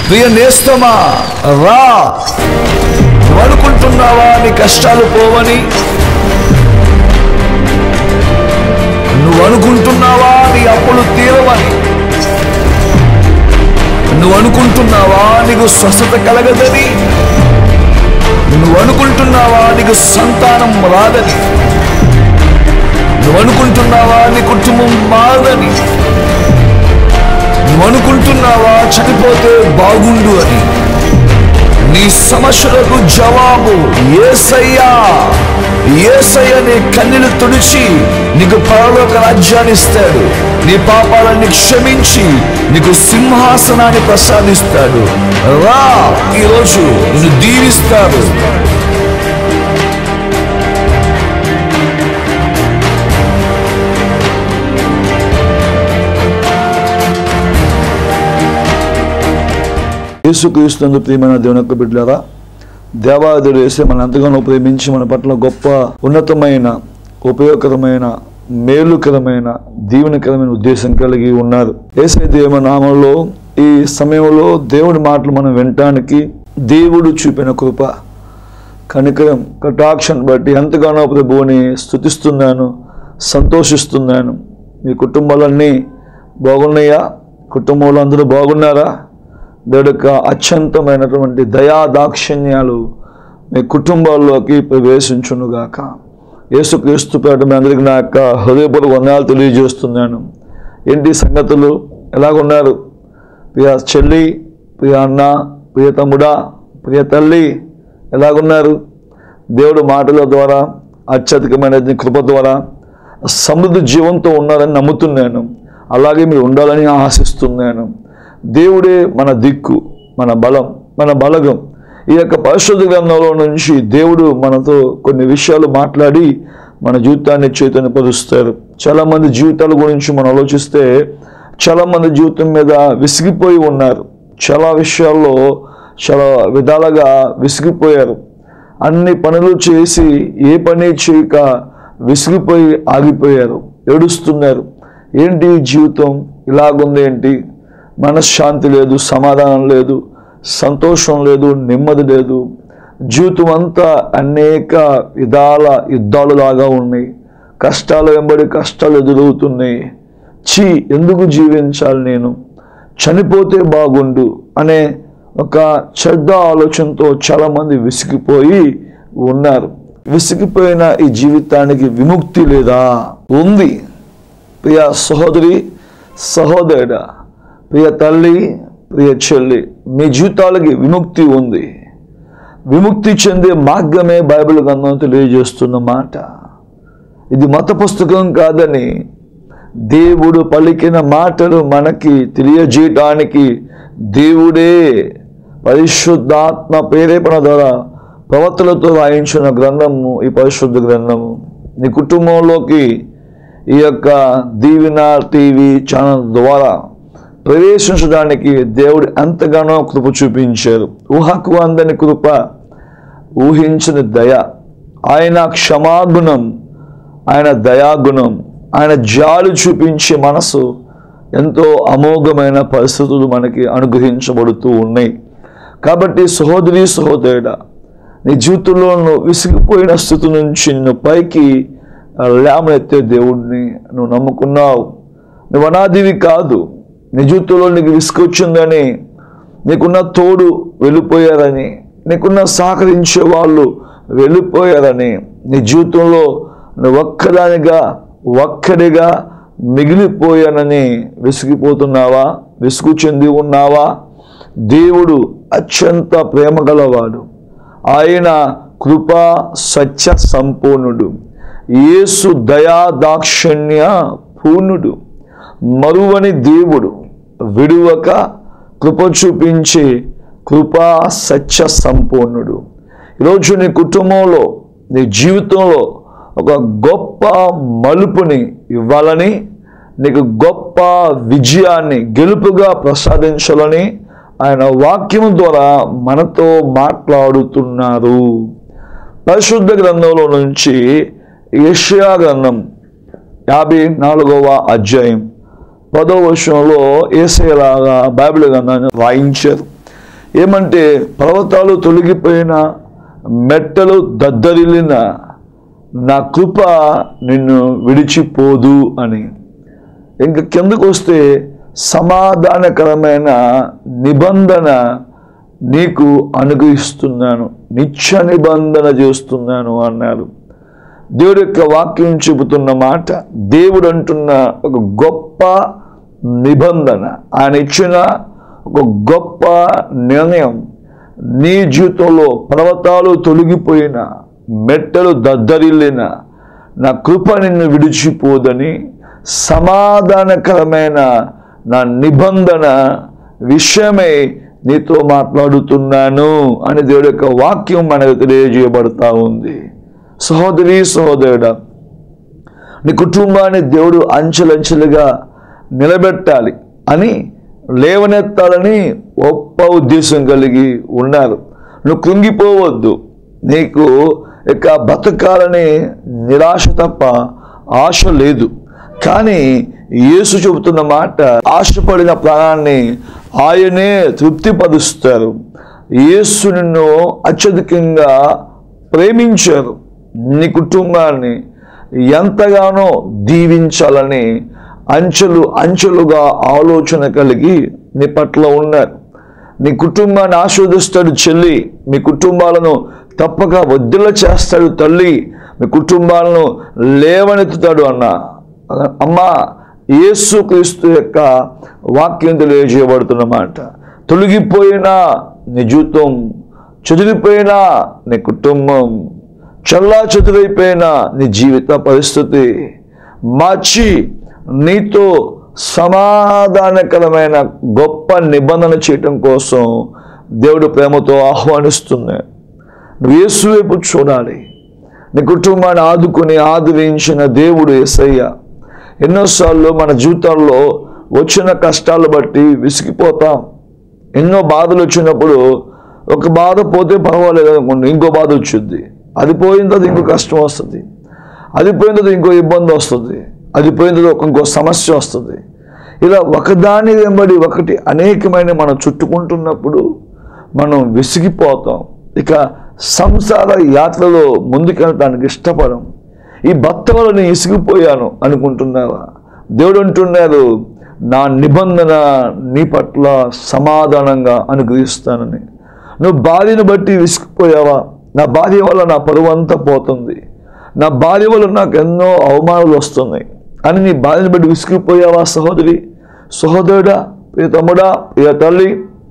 ప్రియ నేస్తమా రా నువ్వు అనుకుంటున్నావా నీ కష్టాలు పోవని నువ్వు అనుకుంటున్నావా నీ అప్పులు తీరవని నువ్వు అనుకుంటున్నావా నీకు స్వస్థత కలగదని నువ్వు అనుకుంటున్నావా నీకు సంతానం రాదని నువ్వు అనుకుంటున్నావా నీ కుటుంబం మారదని నువ్వు అనుకుంటున్నావా చనిపోతే బాగుండు అని నీ సమస్యలకు జవాబు ఏసయ్యా ఏసయ్య నీ కన్నీలు తుడిచి నీకు పరలోక రాజ్యాన్ని ఇస్తాడు నీ పాపాలన్నీ క్షమించి నీకు సింహాసనాన్ని ప్రసాదిస్తాడు రా ఈరోజు నిన్ను దీవిస్తాడు యేసుక్రీస్తు ప్రియమైన దేవుని యొక్క బిడ్డలారా దేవాదుడు వేసే మన ఎంతగానో ప్రేమించి మన పట్ల గొప్ప ఉన్నతమైన ఉపయోగకరమైన మేలుకరమైన దీవెనకరమైన ఉద్దేశం కలిగి ఉన్నారు ఏసే దేవ నామంలో ఈ సమయంలో దేవుడి మాటలు మనం వినటానికి దేవుడు చూపిన కృప కనికరం కటాక్షను బట్టి ఎంతగానో ప్రభువుని స్థుతిస్తున్నాను సంతోషిస్తున్నాను మీ కుటుంబాలన్నీ బాగున్నాయా కుటుంబంలో అందరూ బాగున్నారా దేవుడి యొక్క అత్యంతమైనటువంటి దయా దాక్షిణ్యాలు మీ కుటుంబాల్లోకి ప్రవేశించునుగాక యేసుక్రీస్తు పేట మీ అందరికీ నా యొక్క హృదయపూర్వక వందనాలు తెలియజేస్తున్నాను ఏంటి సంగతులు ఎలాగున్నారు ప్రియ చెల్లి ప్రియ అన్న ప్రియ తమ్ముడా ప్రియ తల్లి ఎలాగున్నారు దేవుడు మాటల ద్వారా అత్యధికమైన కృప ద్వారా సమృద్ధి జీవంతో ఉన్నారని నమ్ముతున్నాను అలాగే మీరు ఉండాలని ఆశిస్తున్నాను దేవుడే మన దిక్కు మన బలం మన బలగం ఈ యొక్క పరిశుద్ధ గ్రంథంలో నుంచి దేవుడు మనతో కొన్ని విషయాలు మాట్లాడి మన జీవితాన్ని చైతన్యపరుస్తారు చాలామంది జీవితాల గురించి మనం ఆలోచిస్తే చాలామంది జీవితం మీద విసిగిపోయి ఉన్నారు చాలా విషయాల్లో చాలా విధాలుగా విసిగిపోయారు అన్ని పనులు చేసి ఏ పని చేయక విసిగిపోయి ఆగిపోయారు ఏడుస్తున్నారు ఏంటి ఈ జీవితం ఇలాగుంది ఏంటి మనశ్శాంతి లేదు సమాధానం లేదు సంతోషం లేదు నెమ్మది లేదు జీవితం అంతా అనేక విధాల యుద్ధాలు లాగా ఉన్నాయి కష్టాలు వెంబడి కష్టాలు ఎదురవుతున్నాయి చీ ఎందుకు జీవించాలి నేను చనిపోతే బాగుండు అనే ఒక చెడ్డ ఆలోచనతో చాలామంది విసిగిపోయి ఉన్నారు విసిగిపోయిన ఈ జీవితానికి విముక్తి లేదా ఉంది ప్రియ సహోదరి సహోదరుడా ప్రియ తల్లి ప్రియ చెల్లి మీ జీవితాలకి విముక్తి ఉంది విముక్తి చెందే మార్గమే బైబిల్ గ్రంథం తెలియజేస్తున్న మాట ఇది మత పుస్తకం కాదని దేవుడు పలికిన మాటలు మనకి తెలియజేయటానికి దేవుడే పరిశుద్ధాత్మ ప్రేరేపణ ద్వారా ప్రవర్తలతో రాయించిన గ్రంథము ఈ పరిశుద్ధ గ్రంథము నీ కుటుంబంలోకి ఈ యొక్క దీవెన టీవీ ఛానల్ ద్వారా ప్రవేశించడానికి దేవుడు ఎంతగానో కృప చూపించారు ఊహకు అందని కృప ఊహించిన దయ ఆయన క్షమాగుణం ఆయన దయాగుణం ఆయన జాలు చూపించే మనసు ఎంతో అమోఘమైన పరిస్థితులు మనకి అనుగ్రహించబడుతూ ఉన్నాయి కాబట్టి సహోదరి సహోదరుడా నీ జీవితంలో నువ్వు విసిగిపోయిన స్థితి నుంచి నిన్ను పైకి లేమనెత్తే దేవుడిని నువ్వు నమ్ముకున్నావు నువ్వు అనాదివి కాదు నీ జీవితంలో నీకు విసుకొచ్చిందని నీకున్న తోడు వెళ్ళిపోయారని నీకున్న సహకరించే వాళ్ళు వెళ్ళిపోయారని నీ జీవితంలో నువ్వు ఒక్కదానిగా ఒక్కడిగా మిగిలిపోయానని విసిగిపోతున్నావా విసుగు చెంది ఉన్నావా దేవుడు అత్యంత ప్రేమ గలవాడు ఆయన కృపా సత్య సంపూర్ణుడు యేసు దయా దాక్షిణ్య పూర్ణుడు మరువని దేవుడు విడువక కృప చూపించి కృపా సత్య సంపూర్ణుడు ఈరోజు నీ కుటుంబంలో నీ జీవితంలో ఒక గొప్ప మలుపుని ఇవ్వాలని నీకు గొప్ప విజయాన్ని గెలుపుగా ప్రసాదించాలని ఆయన వాక్యం ద్వారా మనతో మాట్లాడుతున్నారు పరిశుద్ధ గ్రంథంలో నుంచి యెషయా గ్రంథం యాభై నాలుగవ అధ్యాయం పదో వర్షంలో ఏసేలాగా బైబిల్ గ్రంథాన్ని రాయించారు ఏమంటే పర్వతాలు తొలగిపోయిన మెట్టలు దద్దరిల్లిన నా కృప నిన్ను విడిచిపోదు అని ఇంక కిందకు వస్తే సమాధానకరమైన నిబంధన నీకు అనుగ్రహిస్తున్నాను నిత్య నిబంధన చేస్తున్నాను అన్నారు దేవుడి యొక్క వాక్యం చెబుతున్న మాట దేవుడు అంటున్న ఒక గొప్ప నిబంధన ఆయన ఇచ్చిన ఒక గొప్ప నిర్ణయం నీ జీవితంలో పర్వతాలు తొలగిపోయిన మెట్టలు దద్దరిల్లిన నా కృప నిన్ను విడిచిపోదని సమాధానకరమైన నా నిబంధన విషయమై నీతో మాట్లాడుతున్నాను అని దేవుడి యొక్క వాక్యం మనకు తెలియజేయబడతా ఉంది సహోదరి సహోదరుడా నీ కుటుంబాన్ని దేవుడు అంచెలంచెలుగా నిలబెట్టాలి అని లేవనెత్తాలని గొప్ప ఉద్దేశం కలిగి ఉన్నారు నువ్వు కృంగిపోవద్దు నీకు ఇక బతకాలని నిరాశ తప్ప ఆశ లేదు కానీ యేసు చెబుతున్న మాట ఆశపడిన ప్రాణాన్ని ఆయనే తృప్తిపరుస్తారు యేసు నిన్ను అత్యధికంగా ప్రేమించారు నీ కుటుంబాన్ని ఎంతగానో దీవించాలని అంచెలు అంచెలుగా ఆలోచన కలిగి నీ పట్ల ఉన్నారు నీ కుటుంబాన్ని ఆస్వాదిస్తాడు చెల్లి మీ కుటుంబాలను తప్పక వద్దుల చేస్తాడు తల్లి మీ కుటుంబాలను లేవనెత్తుతాడు అన్న అమ్మా యేసు క్రీస్తు యొక్క వాక్యం తెలియజేయబడుతున్నమాట తొలగిపోయిన నీ జీవితం చెదిరిపోయిన నీ కుటుంబం చల్లా చెదురైపోయిన నీ జీవిత పరిస్థితి మార్చి నీతో సమాధానకరమైన గొప్ప నిబంధన చేయటం కోసం దేవుడు ప్రేమతో ఆహ్వానిస్తున్నాడు నువ్వు యేసు వైపు చూడాలి నీ కుటుంబాన్ని ఆదుకుని ఆదరించిన దేవుడు యేసయ్య ఎన్నోసార్లు మన జీవితాల్లో వచ్చిన కష్టాలు బట్టి విసిగిపోతాం ఎన్నో బాధలు వచ్చినప్పుడు ఒక బాధ పోతే పర్వాలేదు అనుకోండి ఇంకో బాధ వచ్చింది అది పోయిన తర్వాత ఇంకో కష్టం వస్తుంది అది పోయిన తర్వాత ఇంకో ఇబ్బంది వస్తుంది అది పోయిన తర్వాత ఇంకో సమస్య వస్తుంది ఇలా ఒకదాని వెంబడి ఒకటి అనేకమైన మనం చుట్టుకుంటున్నప్పుడు మనం విసిగిపోతాం ఇక సంసార యాత్రలో ముందుకెళ్ళటానికి ఇష్టపడం ఈ భర్త వల్ల నేను ఇసిగిపోయాను అనుకుంటున్నావా దేవుడు అంటున్నారు నా నిబంధన నీ పట్ల సమాధానంగా అనుగ్రహిస్తానని నువ్వు భార్యను బట్టి విసిగిపోయావా నా భార్య వల్ల నా పరువు అంతా పోతుంది నా భార్య వల్ల నాకు ఎన్నో అవమానాలు వస్తున్నాయి అని నీ భార్యను బట్టి విసిగిపోయావా సహోదరి సహోదరుడా ప్రియ తమ్ముడా ప్రియ తల్లి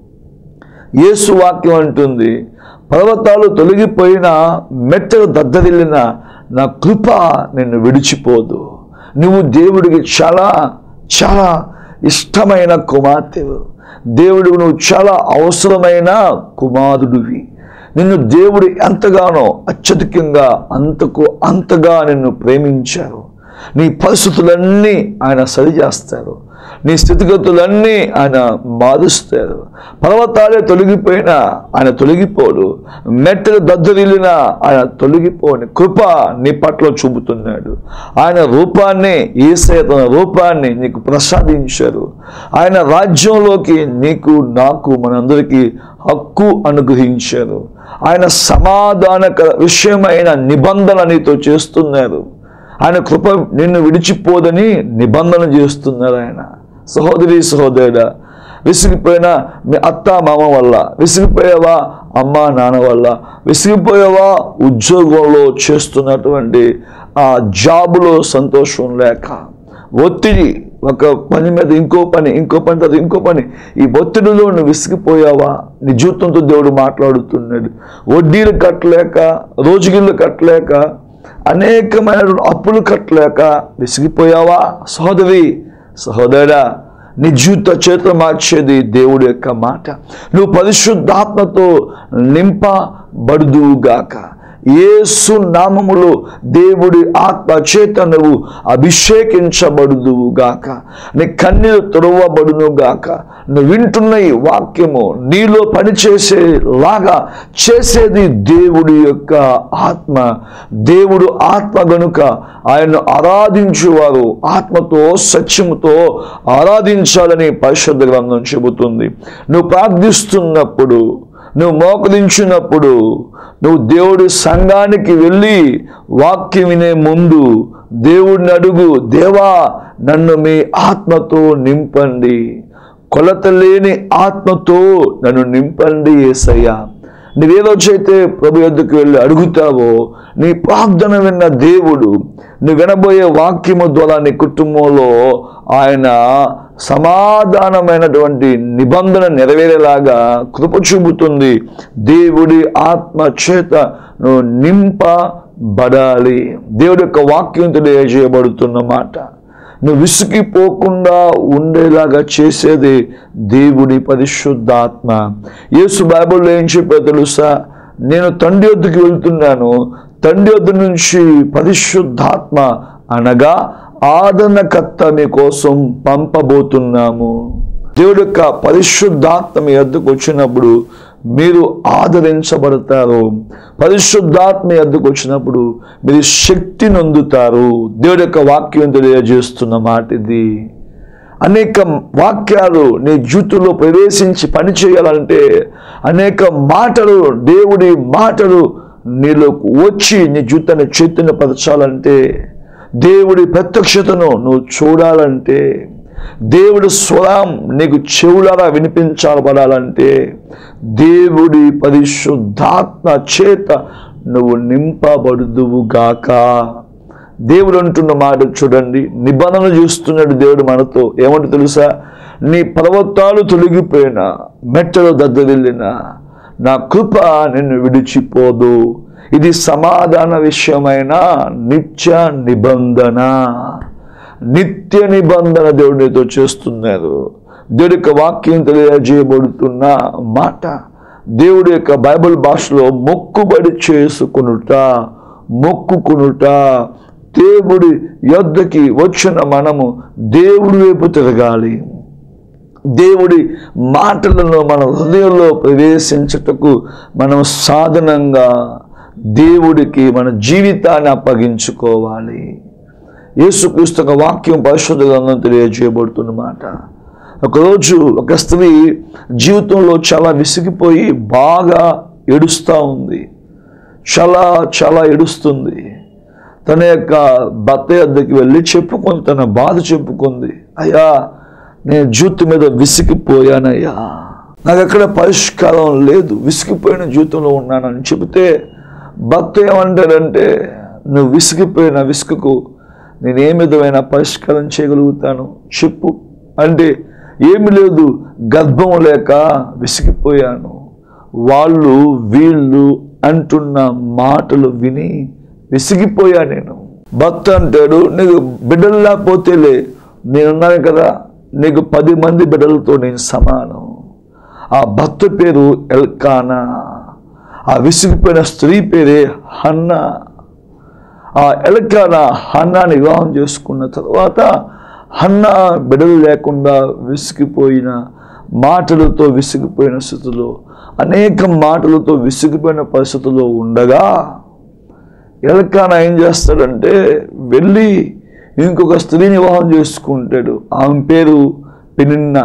యేసు వాక్యం అంటుంది పర్వతాలు తొలగిపోయిన మెట్టలు దద్దరిల్లిన నా కృప నిన్ను విడిచిపోదు నువ్వు దేవుడికి చాలా చాలా ఇష్టమైన కుమార్తెవు దేవుడికి నువ్వు చాలా అవసరమైన కుమారుడివి నిన్ను దేవుడు ఎంతగానో అత్యధికంగా అంతకు అంతగా నిన్ను ప్రేమించారు నీ పరిస్థితులన్నీ ఆయన సరిచేస్తారు నీ స్థితిగతులన్నీ ఆయన మారుస్తారు పర్వతాలే తొలగిపోయినా ఆయన తొలగిపోడు మెట్టలు దద్దరిల్లినా ఆయన తొలగిపోని కృప నీ పట్ల చూపుతున్నాడు ఆయన రూపాన్ని ఈసే తన రూపాన్ని నీకు ప్రసాదించారు ఆయన రాజ్యంలోకి నీకు నాకు మనందరికీ హక్కు అనుగ్రహించారు ఆయన సమాధానకర విషయమైన నిబంధన నీతో చేస్తున్నారు ఆయన కృప నిన్ను విడిచిపోదని నిబంధన చేస్తున్నారు ఆయన సహోదరి సహోదరుడా విసిగిపోయిన మీ అత్త మామ వల్ల విసిగిపోయావా అమ్మ నాన్న వల్ల విసిగిపోయావా ఉద్యోగంలో చేస్తున్నటువంటి ఆ జాబులో సంతోషం లేక ఒత్తిడి ఒక పని మీద ఇంకో పని ఇంకో పని తర్వాత ఇంకో పని ఈ ఒత్తిడిలో నువ్వు విసిగిపోయావా నీ జీవితంతో దేవుడు మాట్లాడుతున్నాడు వడ్డీలు కట్టలేక రోజుగిళ్ళు కట్టలేక అనేకమైన అప్పులు కట్టలేక విసిగిపోయావా సహోదరి సహోదరా నీ జీవిత చేతులు మార్చేది దేవుడి యొక్క మాట నువ్వు పరిశుద్ధాత్మతో నింపబడుదువుగాక యేసు నామములో దేవుడి ఆత్మ చేత నువ్వు అభిషేకించబడుదువు గాక నీ కన్నీరు తుడవబడును గాక నువ్వు వింటున్న ఈ వాక్యము నీలో పనిచేసేలాగా చేసేది దేవుడి యొక్క ఆత్మ దేవుడు ఆత్మ గనుక ఆయన్ను ఆరాధించువారు ఆత్మతో సత్యముతో ఆరాధించాలని పరిశుద్ధ గ్రంథం చెబుతుంది నువ్వు ప్రార్థిస్తున్నప్పుడు నువ్వు మోకరించినప్పుడు నువ్వు దేవుడి సంఘానికి వెళ్ళి వాక్యం వినే ముందు దేవుడిని అడుగు దేవా నన్ను మీ ఆత్మతో నింపండి కొలత లేని ఆత్మతో నన్ను నింపండి ఏసయ్యా నువ్వే రోజైతే ప్రభు యొద్దకు వెళ్ళి అడుగుతావో నీ ప్రార్థన విన్న దేవుడు నువ్వు వినబోయే వాక్యము ద్వారా నీ కుటుంబంలో ఆయన సమాధానమైనటువంటి నిబంధన నెరవేరేలాగా కృప చూపుతుంది దేవుడి ఆత్మ చేత నువ్వు నింపబడాలి దేవుడి యొక్క వాక్యం తెలియజేయబడుతున్న మాట నువ్వు విసిగిపోకుండా ఉండేలాగా చేసేది దేవుడి పరిశుద్ధాత్మ యేసు బైబిల్లో ఏం చెప్పా తెలుసా నేను తండ్రి వద్దకు వెళ్తున్నాను తండ్రి వద్ద నుంచి పరిశుద్ధాత్మ అనగా ఆదరణకర్త మీ కోసం పంపబోతున్నాము దేవుడి యొక్క పరిశుద్ధాత్మ మీ వద్దకు వచ్చినప్పుడు మీరు ఆదరించబడతారు పరిశుద్ధాత్మ ఎద్దుకు వచ్చినప్పుడు మీరు శక్తి నొందుతారు దేవుడి యొక్క వాక్యం తెలియజేస్తున్న మాట ఇది అనేక వాక్యాలు నీ జీవితంలో ప్రవేశించి పని చేయాలంటే అనేక మాటలు దేవుడి మాటలు నీలోకి వచ్చి నీ జీవితాన్ని చైతన్యపరచాలంటే దేవుడి ప్రత్యక్షతను నువ్వు చూడాలంటే దేవుడి స్వరం నీకు చెవులారా వినిపించబడాలంటే దేవుడి పరిశుద్ధాత్మ చేత నువ్వు నింపబడుదువు గాక దేవుడు అంటున్న మాట చూడండి నిబంధన చేస్తున్నాడు దేవుడు మనతో ఏమంటే తెలుసా నీ పర్వతాలు తొలగిపోయినా మెట్టలు దద్దరిల్లినా నా కృప నిన్ను విడిచిపోదు ఇది సమాధాన విషయమైన నిత్య నిబంధన నిత్య నిబంధన దేవుడు నీతో చేస్తున్నారు దేవుడి యొక్క వాక్యం తెలియజేయబడుతున్న మాట దేవుడి యొక్క బైబిల్ భాషలో మొక్కుబడి చేసుకునుట మొక్కుకునుట దేవుడి యొద్దకి వచ్చిన మనము దేవుడి వైపు తిరగాలి దేవుడి మాటలను మన హృదయంలో ప్రవేశించుటకు మనం సాధనంగా దేవుడికి మన జీవితాన్ని అప్పగించుకోవాలి యేసుక్రీస్తు యొక్క వాక్యం పరిశుద్ధ గ్రంథం తెలియజేయబడుతున్నమాట ఒకరోజు ఒక స్త్రీ జీవితంలో చాలా విసిగిపోయి బాగా ఏడుస్తూ ఉంది చాలా చాలా ఏడుస్తుంది తన యొక్క భర్త వద్దకి వెళ్ళి చెప్పుకుంది తన బాధ చెప్పుకుంది అయ్యా నేను జీవితం మీద విసిగిపోయానయ్యా నాకు ఎక్కడ పరిష్కారం లేదు విసిగిపోయిన జీవితంలో ఉన్నానని చెబితే భర్త ఏమంటాడంటే నువ్వు విసిగిపోయిన విసుగుకు నేను ఏ విధమైన పరిష్కారం చేయగలుగుతాను చెప్పు అంటే ఏమి లేదు గర్భం లేక విసిగిపోయాను వాళ్ళు వీళ్ళు అంటున్న మాటలు విని విసిగిపోయా నేను భర్త అంటాడు నీకు బిడ్డలు లేకపోతేలే నేనున్నాను కదా నీకు పది మంది బిడ్డలతో నేను సమానం ఆ భర్త పేరు ఎల్కానా ఆ విసిగిపోయిన స్త్రీ పేరే హన్నా ఆ ఎలకాన హన్నాని వివాహం చేసుకున్న తర్వాత హన్నా బిడలు లేకుండా విసిగిపోయిన మాటలతో విసిగిపోయిన స్థితిలో అనేక మాటలతో విసిగిపోయిన పరిస్థితిలో ఉండగా ఎలకాన ఏం చేస్తాడంటే వెళ్ళి ఇంకొక స్త్రీని వివాహం చేసుకుంటాడు ఆమె పేరు పెనిన్నా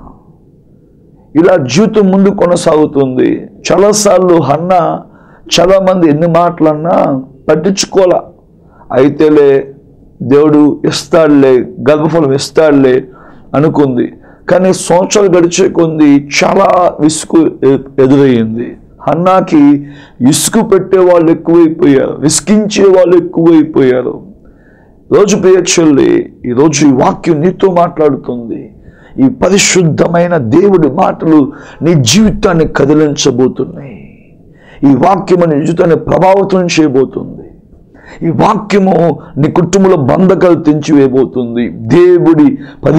ఇలా జీవితం ముందు కొనసాగుతుంది చాలాసార్లు హన్న చాలామంది ఎన్ని మాటలన్నా పట్టించుకోలే అయితేలే దేవుడు ఇస్తాడులే గర్భఫలం ఇస్తాడులే అనుకుంది కానీ సంవత్సరాలు గడిచే కొంది చాలా విసుగు ఎ- ఎదురయ్యింది హన్నాకి ఇసుకు పెట్టే వాళ్ళు ఎక్కువైపోయారు విసిగించే వాళ్ళు ఎక్కువైపోయారు రోజు ప్రియ చెల్లి ఈరోజు ఈ వాక్యం నీతో మాట్లాడుతుంది ఈ పరిశుద్ధమైన దేవుడి మాటలు నీ జీవితాన్ని కదిలించబోతున్నాయి ఈ వాక్యము నీ జీవితాన్ని ప్రభావితం చేయబోతుంది ఈ వాక్యము నీ కుటుంబంలో బంధకాలు తెంచివేయబోతుంది దేవుడి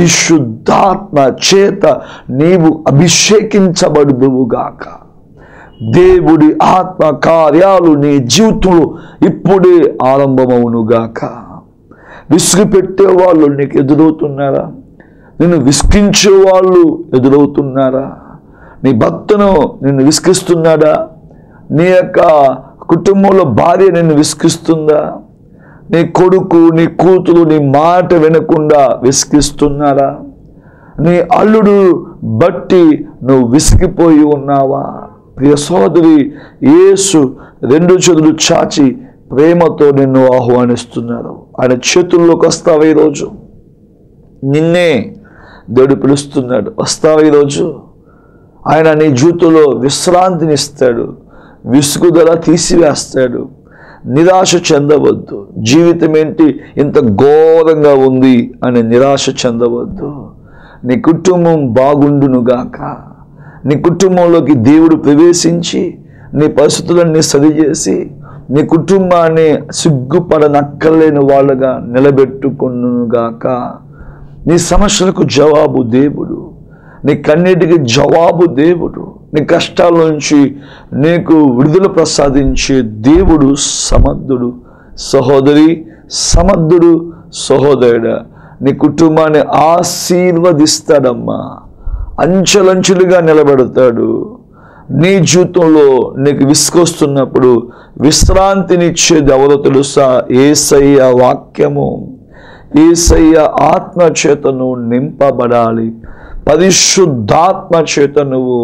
పరిశుద్ధాత్మ చేత నీవు అభిషేకించబడుదువుగాక దేవుడి ఆత్మ కార్యాలు నీ జీవితంలో ఇప్పుడే ఆరంభమవునుగాక విసుగు పెట్టే వాళ్ళు నీకు ఎదురవుతున్నారా నిన్ను విసిగించే వాళ్ళు ఎదురవుతున్నారా నీ భర్తను నిన్ను విసిగిస్తున్నాడా నీ యొక్క కుటుంబంలో భార్య నిన్ను విసిగిస్తుందా నీ కొడుకు నీ కూతురు నీ మాట వినకుండా విసిగిస్తున్నారా నీ అల్లుడు బట్టి నువ్వు విసిగిపోయి ఉన్నావా ప్రియ సోదరి యేసు రెండు చేతులు చాచి ప్రేమతో నిన్ను ఆహ్వానిస్తున్నారు ఆయన చేతుల్లోకి వస్తావా ఈరోజు నిన్నే దేవుడు పిలుస్తున్నాడు వస్తావా ఈరోజు ఆయన నీ జీవితంలో విశ్రాంతిని ఇస్తాడు విసుగుదల తీసివేస్తాడు నిరాశ చెందవద్దు జీవితం ఏంటి ఇంత ఘోరంగా ఉంది అని నిరాశ చెందవద్దు నీ కుటుంబం బాగుండునుగాక నీ కుటుంబంలోకి దేవుడు ప్రవేశించి నీ పరిస్థితులన్నీ సరిచేసి నీ కుటుంబాన్ని సిగ్గుపడనక్కర్లేని వాళ్ళగా నిలబెట్టుకునుగాక నీ సమస్యలకు జవాబు దేవుడు నీ కన్నిటికి జవాబు దేవుడు నీ కష్టాల నుంచి నీకు విడుదల ప్రసాదించే దేవుడు సమర్థుడు సహోదరి సమర్థుడు సహోదరుడు నీ కుటుంబాన్ని ఆశీర్వదిస్తాడమ్మా అంచెలంచెలుగా నిలబెడతాడు నీ జీవితంలో నీకు విసుకొస్తున్నప్పుడు విశ్రాంతినిచ్చేది ఎవరో తెలుసా ఏసయ్య వాక్యము ఏసయ్య ఆత్మ చేతను నింపబడాలి పరిశుద్ధాత్మ చేత నువ్వు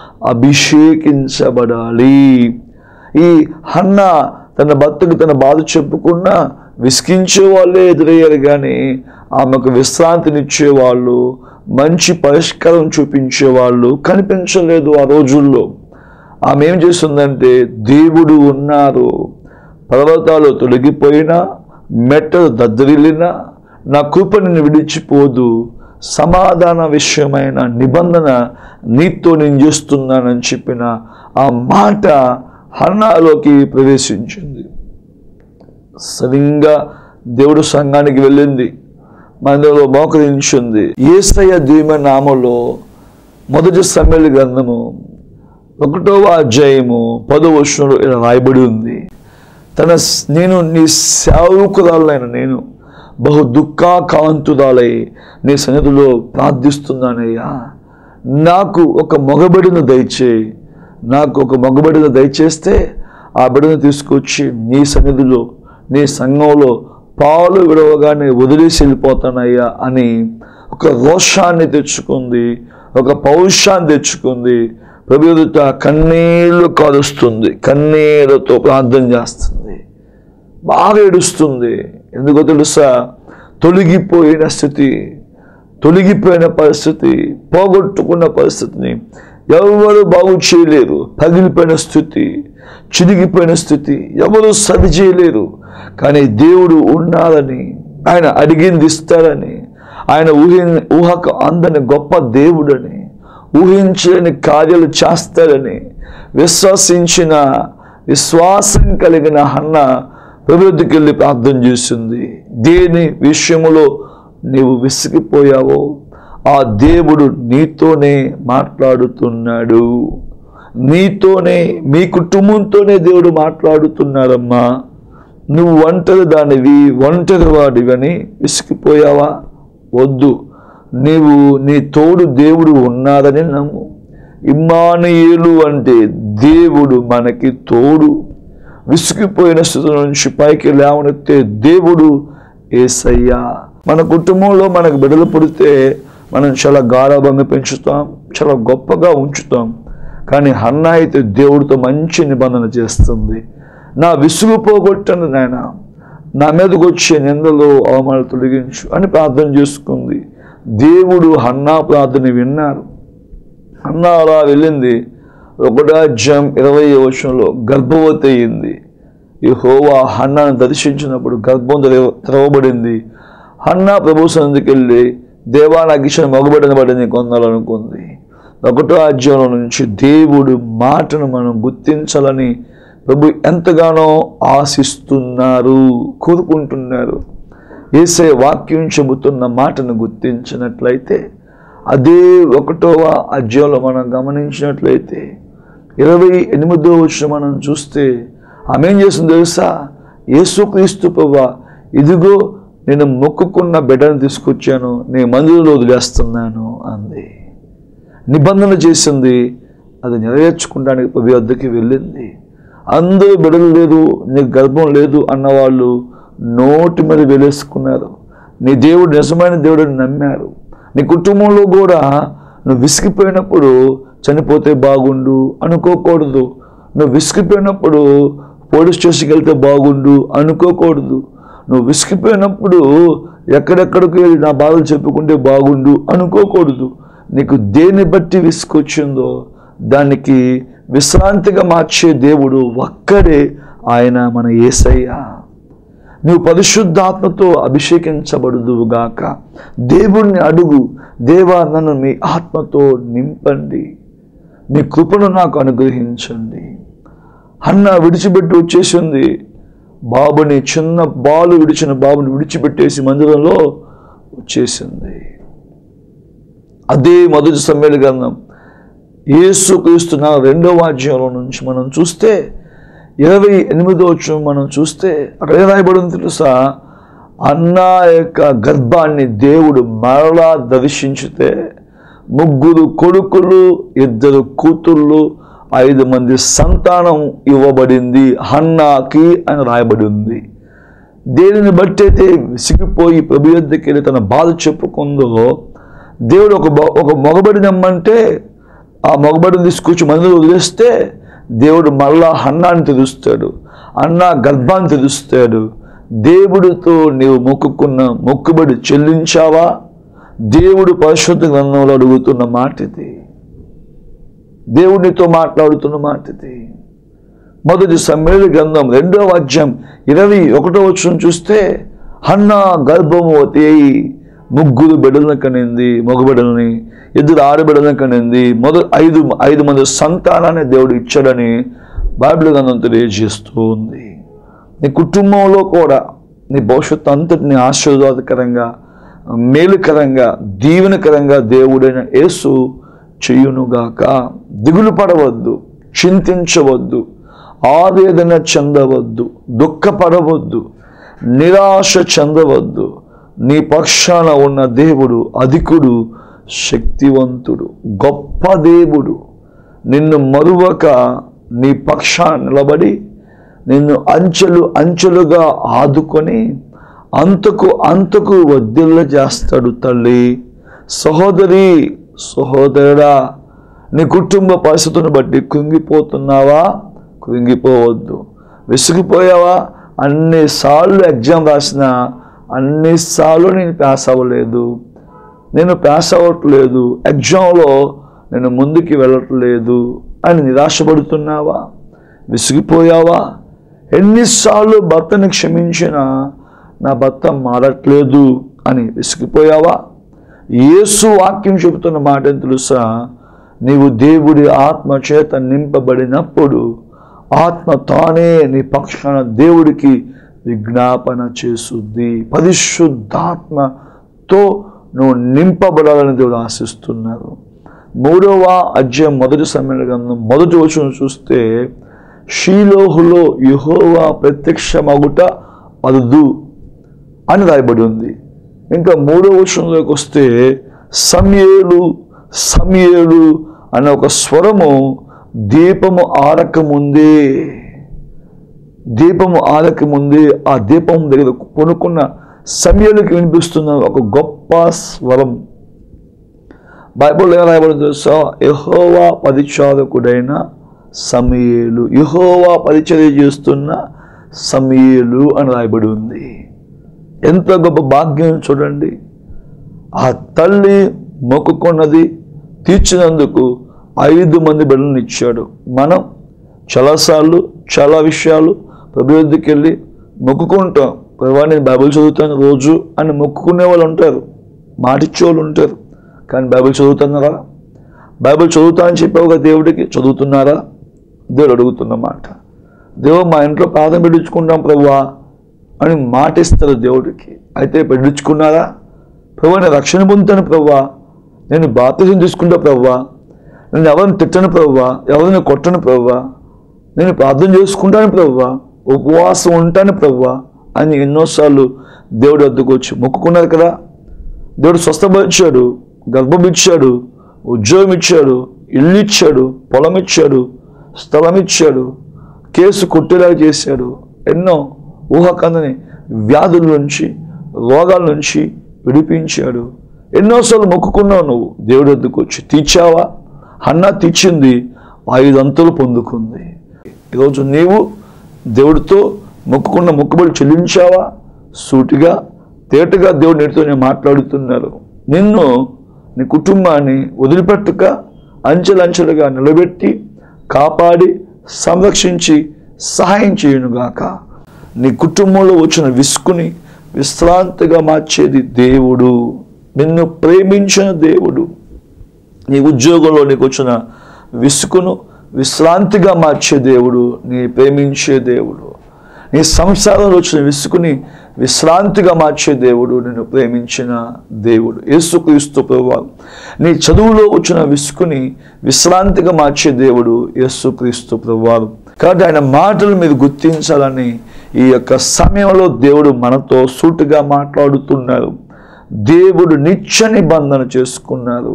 అభిషేకించబడాలి ఈ హన్న తన భర్తకు తన బాధ చెప్పుకున్నా విసిగించే వాళ్ళే ఎదురయ్యారు కానీ ఆమెకు విశ్రాంతినిచ్చే వాళ్ళు మంచి పరిష్కారం చూపించే వాళ్ళు కనిపించలేదు ఆ రోజుల్లో ఆమె ఏం చేస్తుందంటే దేవుడు ఉన్నారు పర్వతాలు తొలగిపోయినా మెట్టలు దద్దరిల్లినా నా కృప నిన్ను విడిచిపోదు సమాధాన విషయమైన నిబంధన నీతో నేను చేస్తున్నానని చెప్పిన ఆ మాట హన్నాలోకి ప్రవేశించింది సరిగ్గా దేవుడు సంఘానికి వెళ్ళింది మనలో మోకరించింది ఏసయ్య దీమ నామలో మొదటి సమ్మెల గ్రంథము ఒకటవ అధ్యాయము పదో వర్షంలో ఇలా రాయబడి ఉంది తన స్- నేను నీ సేవకురాలైన నేను బహు దుఃఖాకాంతురాలై నీ సన్నిధిలో ప్రార్థిస్తున్నానయ్యా నాకు ఒక మగబడిన దయచేయి నాకు ఒక మగబడిన దయచేస్తే ఆ బిడ్డను తీసుకొచ్చి నీ సన్నిధిలో నీ సంఘంలో పాలు విడవగానే వదిలేసి వెళ్ళిపోతానయ్యా అని ఒక రోషాన్ని తెచ్చుకుంది ఒక పౌరుషాన్ని తెచ్చుకుంది ప్రభు ఎదుట కన్నీళ్లు కారుస్తుంది కన్నీళ్లతో ప్రార్థన చేస్తుంది బాగా ఏడుస్తుంది ఎందుకో తెలుసా తొలగిపోయిన స్థితి తొలగిపోయిన పరిస్థితి పోగొట్టుకున్న పరిస్థితిని ఎవరు బాగు చేయలేరు పగిలిపోయిన స్థితి చిరిగిపోయిన స్థితి ఎవరు సరి చేయలేరు కానీ దేవుడు ఉన్నారని ఆయన అడిగింది ఇస్తాడని ఆయన ఊహి ఊహకు అందని గొప్ప దేవుడని ఊహించలేని కార్యాలు చేస్తాడని విశ్వసించిన విశ్వాసం కలిగిన హన్న అభివృద్ధికి వెళ్ళి ప్రార్థన చేసింది దేని విషయములో నీవు విసిగిపోయావో ఆ దేవుడు నీతోనే మాట్లాడుతున్నాడు నీతోనే మీ కుటుంబంతోనే దేవుడు మాట్లాడుతున్నారమ్మా నువ్వు ఒంటరి దానివి ఒంటరి వాడివని విసిగిపోయావా వద్దు నీవు నీ తోడు దేవుడు ఉన్నారని నమ్ము ఇమ్మానుయేలు అంటే దేవుడు మనకి తోడు విసిగిపోయిన స్థితి నుంచి పైకి లేవనెత్తే దేవుడు ఏసయ్యా మన కుటుంబంలో మనకు బిడలు పుడితే మనం చాలా గారాభంగా పెంచుతాం చాలా గొప్పగా ఉంచుతాం కానీ హన్న అయితే దేవుడితో మంచి నిబంధన చేస్తుంది నా విసుగు పోగొట్టండి నాయన నా మీదకి వచ్చే నిందలు అవమానాలు తొలగించు అని ప్రార్థన చేసుకుంది దేవుడు హన్నా ప్రార్థన విన్నారు అన్న అలా వెళ్ళింది ఒకటో అధ్యాయం ఇరవై వచనంలో గర్భవతి అయింది ఈ హోవా హన్నాను దర్శించినప్పుడు గర్భం తెరవ- తెరవబడింది హన్నా ప్రభు సన్నిధికి వెళ్ళి దేవా నాకు ఇచ్చిన మగబడిన బడిని కొందాలనుకుంది ఒకటో అధ్యాయంలో నుంచి దేవుడు మాటను మనం గుర్తించాలని ప్రభు ఎంతగానో ఆశిస్తున్నారు కోరుకుంటున్నారు ఏసే వాక్యం చెబుతున్న మాటను గుర్తించినట్లయితే అదే ఒకటవ అధ్యాయంలో మనం గమనించినట్లయితే ఇరవై ఎనిమిదో వచ్చిన మనం చూస్తే ఆమె ఏం చేస్తుంది తెలుసా యేసుక్రీస్తు ప్రభా ఇదిగో నేను మొక్కుకున్న బిడ్డను తీసుకొచ్చాను నీ మందిరంలో వదిలేస్తున్నాను అంది నిబంధన చేసింది అది నెరవేర్చుకోవడానికి ప్రభు వద్దకి వెళ్ళింది అందరూ బిడలు లేదు నీకు గర్భం లేదు అన్నవాళ్ళు నోటి మీద వెలేసుకున్నారు నీ దేవుడు నిజమైన దేవుడిని నమ్మారు నీ కుటుంబంలో కూడా నువ్వు విసిగిపోయినప్పుడు చనిపోతే బాగుండు అనుకోకూడదు నువ్వు విసిగిపోయినప్పుడు పోలీస్ స్టేషన్కి వెళ్తే బాగుండు అనుకోకూడదు నువ్వు విసిగిపోయినప్పుడు ఎక్కడెక్కడికి వెళ్ళి నా బాధలు చెప్పుకుంటే బాగుండు అనుకోకూడదు నీకు దేన్ని బట్టి విసుకొచ్చిందో దానికి విశ్రాంతిగా మార్చే దేవుడు ఒక్కడే ఆయన మన ఏసయ్య నువ్వు పరిశుద్ధాత్మతో అభిషేకించబడుదువుగాక దేవుణ్ణి అడుగు దేవా నన్ను మీ ఆత్మతో నింపండి మీ కృపను నాకు అనుగ్రహించండి అన్న విడిచిపెట్టి వచ్చేసింది బాబుని చిన్న బాలు విడిచిన బాబుని విడిచిపెట్టేసి మందిరంలో వచ్చేసింది అదే మొదటి సమ్మేళ గ్రంథం యేసు క్రీస్తున్న రెండవ అధ్యాయంలో నుంచి మనం చూస్తే ఇరవై ఎనిమిదో వచ్చి మనం చూస్తే అక్కడ ఏం రాయబడింది తెలుసా అన్న యొక్క గర్భాన్ని దేవుడు మరలా దర్శించితే ముగ్గురు కొడుకులు ఇద్దరు కూతుళ్ళు ఐదు మంది సంతానం ఇవ్వబడింది హన్నాకి అని రాయబడి ఉంది దేనిని బట్టి అయితే విసిగిపోయి ప్రభు యొద్దకి వెళ్ళి తన బాధ చెప్పుకుందో దేవుడు ఒక బ- ఒక మొగబడి నమ్మంటే ఆ మొగబడిని తీసుకొచ్చి మందులు వదిలేస్తే దేవుడు మళ్ళా హన్నాన్ని తెరుస్తాడు అన్న గర్భాన్ని తెరుస్తాడు దేవుడితో నీవు మొక్కుకున్న మొక్కుబడి చెల్లించావా దేవుడు పరిశుద్ధ గ్రంథంలో అడుగుతున్న మాట ఇది దేవుడితో మాట్లాడుతున్న మాట ఇది మొదటి సమ్మేళ గ్రంథం రెండవ అధ్యాయం ఇరవై ఒకటో వచ్చిన చూస్తే హన్న గర్భవతి అయి ముగ్గురు బిడ్డలను కనింది మగబిడ్డలని ఇద్దరు ఆడబిడ్డలను కనింది మొదటి ఐదు ఐదు మంది సంతానాన్ని దేవుడు ఇచ్చాడని బైబిల్ గ్రంథం తెలియజేస్తూ ఉంది నీ కుటుంబంలో కూడా నీ భవిష్యత్తు అంతటిని ఆశీర్వాదకరంగా మేలుకరంగా దీవెనకరంగా దేవుడైన యేసు చెయ్యునుగాక దిగులు పడవద్దు చింతించవద్దు ఆవేదన చెందవద్దు దుఃఖపడవద్దు నిరాశ చెందవద్దు నీ పక్షాన ఉన్న దేవుడు అధికుడు శక్తివంతుడు గొప్ప దేవుడు నిన్ను మరువక నీ పక్షాన నిలబడి నిన్ను అంచెలు అంచెలుగా ఆదుకొని అంతకు అంతకు వద్దిల్ల చేస్తాడు తల్లి సహోదరి సహోదరుడా నీ కుటుంబ పరిస్థితులను బట్టి కృంగిపోతున్నావా కృంగిపోవద్దు విసిగిపోయావా అన్నిసార్లు ఎగ్జామ్ రాసినా అన్నిసార్లు నేను పాస్ అవ్వలేదు నేను పాస్ అవ్వట్లేదు ఎగ్జామ్లో నేను ముందుకు వెళ్ళట్లేదు అని నిరాశపడుతున్నావా విసిగిపోయావా ఎన్నిసార్లు భర్తని క్షమించినా నా భర్త మారట్లేదు అని విసిగిపోయావా యేసు వాక్యం చెబుతున్న మాట ఏం తెలుసా నీవు దేవుడి ఆత్మ చేత నింపబడినప్పుడు ఆత్మ తానే నీ పక్షాన దేవుడికి విజ్ఞాపన చేస్తుంది పరిశుద్ధాత్మతో నువ్వు నింపబడాలని దేవుడు ఆశిస్తున్నారు మూడవ అధ్యాయం మొదటి సమ్మేళన గ్రంథం మొదటి వచనం చూస్తే షీలోహులో యెహోవా ప్రత్యక్షమగుట అదు అని రాయబడి ఉంది ఇంకా మూడో వచనంలోకి వస్తే సమయేలు సమయేలు అనే ఒక స్వరము దీపము ఆరక ముందే దీపము ఆరక ముందే ఆ దీపం దగ్గర కొనుక్కున్న సమయాలకి వినిపిస్తున్న ఒక గొప్ప స్వరం బైబిల్ ఏం రాయబడింది తెలుసా యహోవా పరిచారకుడైన సమయేలు యహోవా పరిచర్య చేస్తున్న సమయేలు అని రాయబడి ఉంది ఎంత గొప్ప భాగ్యం చూడండి ఆ తల్లి మొక్కుకున్నది తీర్చినందుకు ఐదు మంది బిడ్డలను ఇచ్చాడు మనం చాలాసార్లు చాలా విషయాలు అభివృద్ధికి వెళ్ళి మొక్కుకుంటాం ప్రభా నేను బైబిల్ చదువుతాను రోజు అని మొక్కుకునే వాళ్ళు ఉంటారు మాటిచ్చే వాళ్ళు ఉంటారు కానీ బైబిల్ చదువుతున్నారా బైబిల్ చదువుతా అని చెప్పావు కదా దేవుడికి చదువుతున్నారా దేవుడు అడుగుతున్న మాట దేవుడు మా ఇంట్లో ప్రార్థన పెట్టించుకుంటాం ప్రభువా అని మాట ఇస్తారు దేవుడికి అయితే పెట్టించుకున్నారా ప్రభు నేను రక్షణ పొందుతాను ప్రవ్వా నేను బాప్తిజం తీసుకుంటా ప్రవ్వా నేను ఎవరిని తిట్టను ప్రభువా ఎవరిని కొట్టను ప్రభువా నేను ప్రార్థన చేసుకుంటాను ప్రభువా ఉపవాసం ఉంటాను ప్రభువా అని ఎన్నోసార్లు దేవుడి వద్దకు వచ్చి మొక్కుకున్నారు కదా దేవుడు స్వస్థపరిచాడు గర్భం ఇచ్చాడు ఉద్యోగం ఇచ్చాడు ఇల్లు ఇచ్చాడు పొలం ఇచ్చాడు స్థలం ఇచ్చాడు కేసు కొట్టేలాగా చేశాడు ఎన్నో ఊహకందని వ్యాధుల నుంచి రోగాల నుంచి విడిపించాడు ఎన్నోసార్లు మొక్కుకున్నావు నువ్వు దేవుడి వద్దకు వచ్చి తీర్చావా అన్నా తీర్చింది ఐదంతులు పొందుకుంది ఈరోజు నీవు దేవుడితో మొక్కుకున్న మొక్కుబడి చెల్లించావా సూటిగా తేటగా దేవుడు నీటితో నేను మాట్లాడుతున్నారు నిన్ను నీ కుటుంబాన్ని వదిలిపెట్టక అంచెలంచెలుగా నిలబెట్టి కాపాడి సంరక్షించి సహాయం చేయునుగాక నీ కుటుంబంలో వచ్చిన విసుకుని విశ్రాంతిగా మార్చేది దేవుడు నిన్ను ప్రేమించిన దేవుడు నీ ఉద్యోగంలో నీకు వచ్చిన విసుకును విశ్రాంతిగా మార్చే దేవుడు నీ ప్రేమించే దేవుడు నీ సంసారంలో వచ్చిన విసుకుని విశ్రాంతిగా మార్చే దేవుడు నిన్ను ప్రేమించిన దేవుడు యేసుక్రీస్తు ప్రభు నీ చదువులో వచ్చిన విసుకుని విశ్రాంతిగా మార్చే దేవుడు యేసుక్రీస్తు ప్రభువారు కాబట్టి ఆయన మాటలు మీరు గుర్తించాలని ఈ యొక్క సమయంలో దేవుడు మనతో సూటిగా మాట్లాడుతున్నారు దేవుడు నిత్య నిబంధన చేసుకున్నారు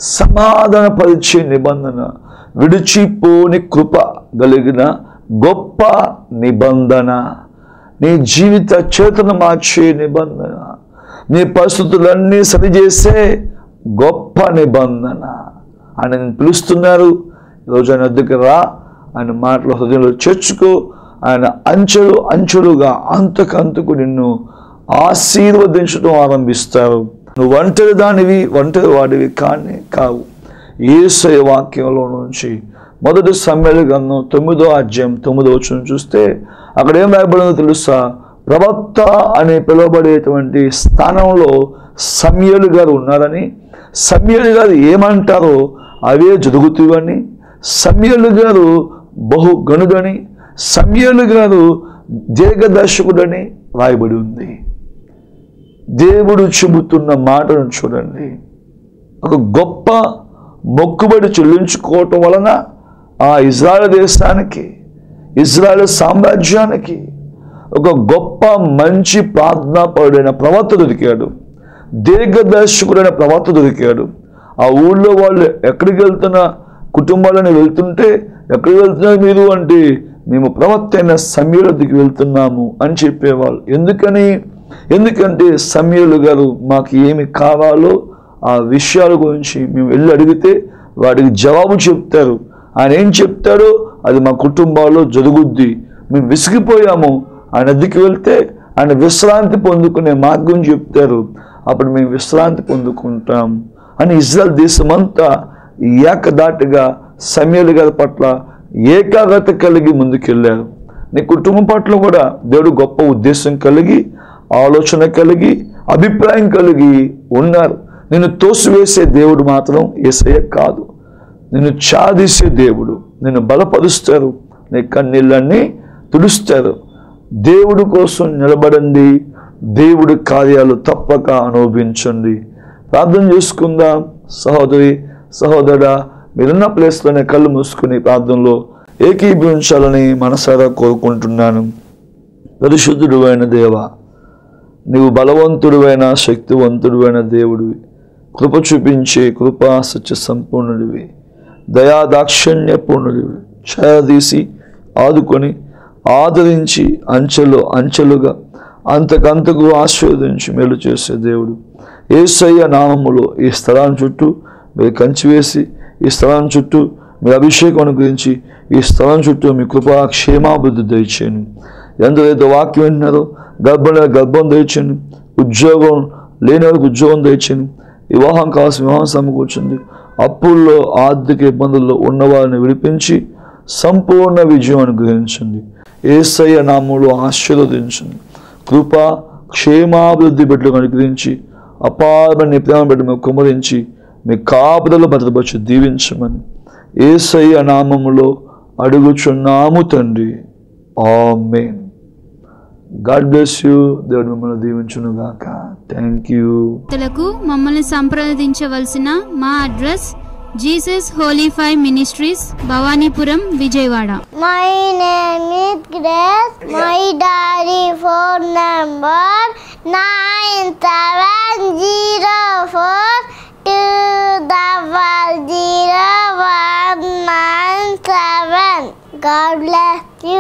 సమాధానపరిచే నిబంధన విడిచిపోని కృప కలిగిన గొప్ప నిబంధన నీ జీవిత చేతను మార్చే నిబంధన నీ పరిస్థితులన్నీ సరిచేసే గొప్ప నిబంధన ఆయన నిన్ను పిలుస్తున్నారు ఈరోజు ఆయన వద్దకు రా ఆయన మాటలు హృదయంలో చేర్చుకో ఆయన అంచెలు అంచెలుగా అంతకంతకు నిన్ను ఆశీర్వదించడం ఆరంభిస్తారు నువ్వు ఒంటరి దానివి ఒంటరి వాడివి కానీ కావు ఏసయ వాక్యంలో నుంచి మొదటి సమ్మెల గ్రంథం తొమ్మిదో అధ్యాయం తొమ్మిదో వచ్చిన చూస్తే అక్కడ ఏం రాయబడిందో తెలుసా ప్రవక్త అని పిలువబడేటువంటి స్థానంలో సమయలు గారు ఉన్నారని సమయలు గారు ఏమంటారో అవే జరుగుతాయని సమయలు గారు బహు గనుడని సమయలు గారు దీర్ఘదర్శకుడని రాయబడి ఉంది దేవుడు చెబుతున్న మాటను చూడండి ఒక గొప్ప మొక్కుబడి చెల్లించుకోవటం వలన ఆ ఇజ్రాయల్ దేశానికి ఇజ్రాయల్ సామ్రాజ్యానికి ఒక గొప్ప మంచి ప్రార్థనాపరుడైన ప్రవక్త దొరికాడు దీర్ఘదర్శకుడైన ప్రవక్త దొరికాడు ఆ ఊళ్ళో వాళ్ళు ఎక్కడికి వెళ్తున్న కుటుంబాలను వెళ్తుంటే ఎక్కడికి వెళ్తున్నారు మీరు అంటే మేము ప్రవక్త అయిన సమీరుడికి వెళ్తున్నాము అని చెప్పేవాళ్ళు ఎందుకని ఎందుకంటే సమీరులు గారు మాకు ఏమి కావాలో ఆ విషయాల గురించి మేము వెళ్ళి అడిగితే వాడికి జవాబు చెప్తారు ఆయన ఏం చెప్తాడో అది మా కుటుంబాల్లో జరుగుద్ది మేము విసిగిపోయాము ఆయన అద్దెకి వెళ్తే ఆయన విశ్రాంతి పొందుకునే మార్గం చెప్తారు అప్పుడు మేము విశ్రాంతి పొందుకుంటాం అని ఇజ్రాయల్ దేశమంతా ఏకదాటిగా సమయాలు గారి పట్ల ఏకాగ్రత కలిగి ముందుకెళ్ళారు నీ కుటుంబం పట్ల కూడా దేవుడు గొప్ప ఉద్దేశం కలిగి ఆలోచన కలిగి అభిప్రాయం కలిగి ఉన్నారు నిన్ను తోసివేసే దేవుడు మాత్రం ఏసయ్య కాదు నిన్ను చాదీసే దేవుడు నిన్ను బలపరుస్తారు నీ కన్నీళ్ళన్నీ తుడుస్తారు దేవుడు కోసం నిలబడండి దేవుడి కార్యాలు తప్పక అనుభవించండి ప్రార్థన చేసుకుందాం సహోదరి సహోదరా మీరున్న ప్లేస్లోనే కళ్ళు మూసుకుని ప్రార్థనలో ఏకీభవించాలని మనసారా కోరుకుంటున్నాను పరిశుద్ధుడు అయిన దేవ నీవు బలవంతుడువైన శక్తివంతుడువైన దేవుడివి కృప చూపించే కృపా సత్య సంపూర్ణుడివి దయా దాక్షిణ్యపూర్ణుడివి ఛాయదీసి ఆదుకొని ఆదరించి అంచెలు అంచెలుగా అంతకంతకు ఆశీర్వదించి మేలు చేసే దేవుడు ఏసయ్య నామములో ఈ స్థలాన్ని చుట్టూ మీరు కంచి వేసి ఈ స్థలం చుట్టూ మీ అభిషేకం అనుగ్రహించి ఈ స్థలం చుట్టూ మీ కృపా క్షేమాభివృద్ధి దయచేయండి ఎందరైతే వాక్యం వింటున్నారో గర్భం లేని గర్భం దయచేయండి ఉద్యోగం లేని వారికి ఉద్యోగం దయచేయండి వివాహం కావాల్సిన వివాహం సమకూర్చండి అప్పుల్లో ఆర్థిక ఇబ్బందుల్లో ఉన్నవారిని విడిపించి సంపూర్ణ విజయం అనుగ్రహించండి ఏసయ్య నామంలో ఆశీర్వదించండి కృప క్షేమాభివృద్ధి బిడ్డలకు అనుగ్రహించి అపారమైన ప్రేమ బిడ్డ కుమరించి మీ కాపుదలు భద్రపరిచి దీవించమని ఏసయ్య నామములో అడుగుచున్నాము తండ్రి ఆమెన్ గాడ్ బ్లెస్ యూ దేవుడు మిమ్మల్ని దీవించును గాక థ్యాంక్ యూ లకు మమ్మల్ని సంప్రదించవలసిన మా address Jesus holy five ministries Bhavanipuram Vijayawada My name is Grace. My daddy phone number nine seven zero four two double zero one nine seven. God bless you.